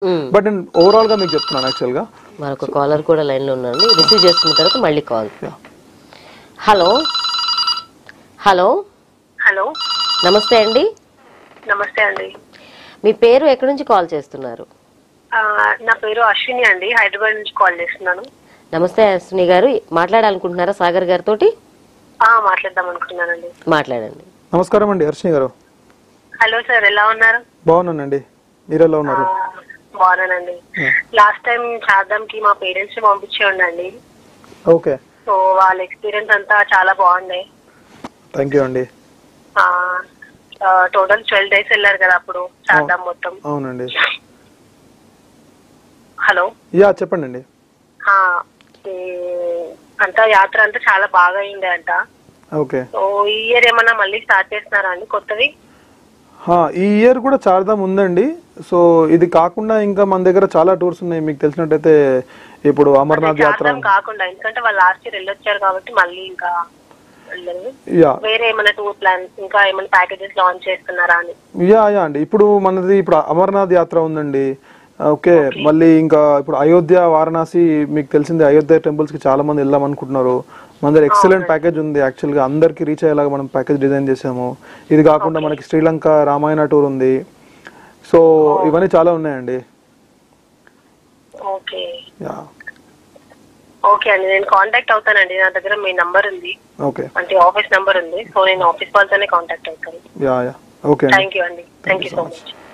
but నేను overall గా మీకు చెప్తున్నాను యాక్చువల్ గా మరొక కాలర్ కూడా లైన్ లో ఉన్నారండి రిసీవ్ చేసుకున్న తర్వాత మళ్ళీ కాల్ హలో హలో హలో నమస్తే అండి నమస్తే అండి మీ పేరు ఎక్కడి నుంచి కాల్ చేస్తున్నారు ఆ, నా పేరు అశ్విని అండి హైదరాబాద్ నుంచి కాల్ చేస్తున్నాను నమస్తే అశ్విని గారు మాట్లాడాలనుకుంటున్నారా సాగర్ గారితో ఆ, మాట్లాడదాం అనుకున్నానండి మాట్లాడండి నమస్కారం అండి హర్షిని గారు హలో సార్ ఎలా ఉన్నారు బాగున్నానండి మీరు ఎలా ఆ, ఉన్నారు బాగున్నానండి లాస్ట్ టైం చార్దాం కి మా పేరెంట్స్ ని పంపించే ఉండండి ఓకే సో వాళ్ళ ఎక్స్పీరియన్స్ అంతా చాలా బాగుంది థ్యాంక్ యూ అండి టోటల్ ట్వెల్వ్ డేస్ వెళ్ళారు కదా అప్పుడు చార్దాం మొత్తం అవునండి హలో యా చెప్పండి అండి ఆ, ఈ అంతా యాత్ర అంతా చాలా బాగా అయింది అంట ఓకే సో ఈ ఇయర్ ఏమన్నా మళ్ళీ స్టార్ట్ చేస్తున్నారా అండి కొత్తవి హా, ఈ ఇయర్ కూడా చార్ధామ్ ఉందండి సో ఇది కాకుండా ఇంకా మన దగ్గర చాలా టూర్స్ ఉన్నాయి మీకు తెలిసినట్టయితే ఇప్పుడు అమర్నాథ్ యాత్ర చార్ధాం కాకుండా ఎందుకంటే వాళ్ళు లాస్ట్ ఇయర్ వెళ్ళొచ్చారు కాబట్టి మళ్ళీ ఇంకా వెళ్ళలేదు యా వేరే ఏమైనా టూర్ ప్లాన్ ఇంకా ఏమైనా ప్యాకేజెస్ లాంచ్ చేస్తున్నారా అని యా యా అండి ఇప్పుడు మనది ఇప్పుడు అమర్నాథ్ యాత్ర ఉందండి ఓకే మళ్ళీ ఇంకా ఇప్పుడు అయోధ్య వారణాసి మీకు తెలిసిందే అయోధ్య టెంపుల్స్ కి చాలా మంది వెళ్దాం అనుకుంటున్నారు మన దగ్గర ఎక్సలెంట్ ప్యాకేజ్ ఉంది యాక్చువల్ గా అందరికి రీచ్ అయ్యేలాగా మనం ప్యాకేజ్ డిజైన్ చేసాము ఇది కాకుండా మనకి శ్రీలంక రామాయణ టూర్ ఉంది సో ఇవన్నీ చాలా ఉన్నాయండి ఓకే యా ఓకే అండి నేను కాంటాక్ట్ అవుతానండి నా దగ్గర మీ నంబర్ ఉంది ఓకే అంటే ఆఫీస్ నంబర్ ఉంది సో నేను ఆఫీస్ వాళ్ళతోనే కాంటాక్ట్ అవుతాను యా యా ఓకే అండి థ్యాంక్ యూ అండి థ్యాంక్ యూ సో మచ్